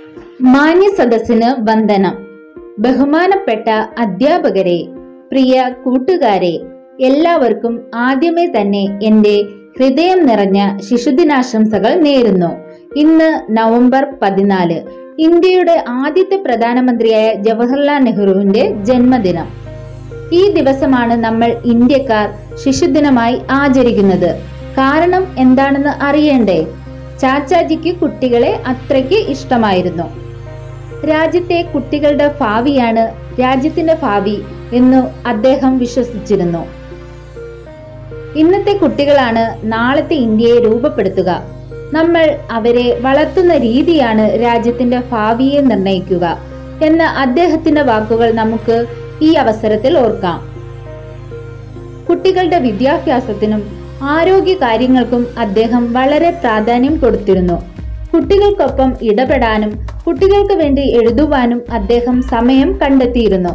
മാന്യ സദസ്സിന് വന്ദനം ബഹുമാനപ്പെട്ട അധ്യാപകരെ പ്രിയ കൂട്ടുകാരെ എല്ലാവർക്കും ആദ്യമേ തന്നെ എൻ്റെ ഹൃദയം നിറഞ്ഞ ശിശുദിനാശംസകൾ നേരുന്നു ഇന്ന് നവംബർ പതിനാല് ഇന്ത്യയുടെ ആദ്യത്തെ പ്രധാനമന്ത്രിയായ ജവഹർലാൽ നെഹ്റുവിന്റെ ജന്മദിനം ഈ ദിവസമാണ് നമ്മൾ ഇന്ത്യക്കാർ ശിശുദിനമായി ആചരിക്കുന്നത് കാരണം എന്താണെന്ന് അറിയണ്ടേ ചാച്ചാജിക്ക് കുട്ടികളെ അത്രയ്ക്ക് ഇഷ്ടമായിരുന്നു രാജ്യത്തെ കുട്ടികളുടെ ഭാവിയാണ് രാജ്യത്തിന്റെ ഭാവി എന്ന് അദ്ദേഹം വിശ്വസിച്ചിരുന്നു ഇന്നത്തെ കുട്ടികളാണ് നാളത്തെ ഇന്ത്യയെ രൂപപ്പെടുത്തുക നമ്മൾ അവരെ വളർത്തുന്ന രീതിയാണ് രാജ്യത്തിന്റെ ഭാവിയെ നിർണയിക്കുക എന്ന അദ്ദേഹത്തിന്റെ വാക്കുകൾ നമുക്ക് ഈ അവസരത്തിൽ ഓർക്കാം കുട്ടികളുടെ വിദ്യാഭ്യാസത്തിനും ആരോഗ്യ കാര്യങ്ങൾക്കും അദ്ദേഹം വളരെ പ്രാധാന്യം കൊടുത്തിരുന്നു കുട്ടികൾക്കൊപ്പം ഇടപെടാനും കുട്ടികൾക്ക് വേണ്ടി എഴുതുവാനും അദ്ദേഹം സമയം കണ്ടെത്തിയിരുന്നു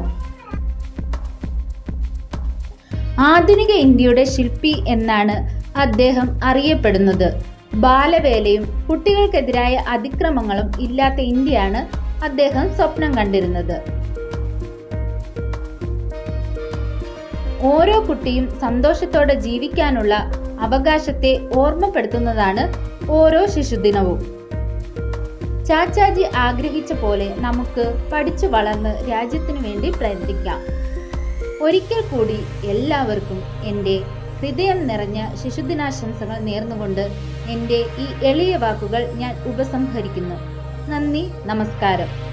ആധുനിക ഇന്ത്യയുടെ ശില്പി എന്നാണ് അദ്ദേഹം അറിയപ്പെടുന്നത് ബാലവേലയും കുട്ടികൾക്കെതിരായ അതിക്രമങ്ങളും ഇല്ലാത്ത ഇന്ത്യയാണ് അദ്ദേഹം സ്വപ്നം കണ്ടിരുന്നത് ഓരോ കുട്ടിയും സന്തോഷത്തോടെ ജീവിക്കാനുള്ള അവകാശത്തെ ഓർമ്മപ്പെടുത്തുന്നതാണ് ഓരോ ശിശുദിനവും ചാച്ചാജി ആഗ്രഹിച്ച പോലെ നമുക്ക് പഠിച്ചു വളർന്ന് രാജ്യത്തിനു വേണ്ടി പ്രയത്നിക്കാം ഒരിക്കൽ കൂടി എല്ലാവർക്കും എൻ്റെ ഹൃദയം നിറഞ്ഞ ശിശുദിനാശംസകൾ നേർന്നുകൊണ്ട് എൻ്റെ ഈ എളിയ വാക്കുകൾ ഞാൻ ഉപസംഹരിക്കുന്നു നന്ദി നമസ്കാരം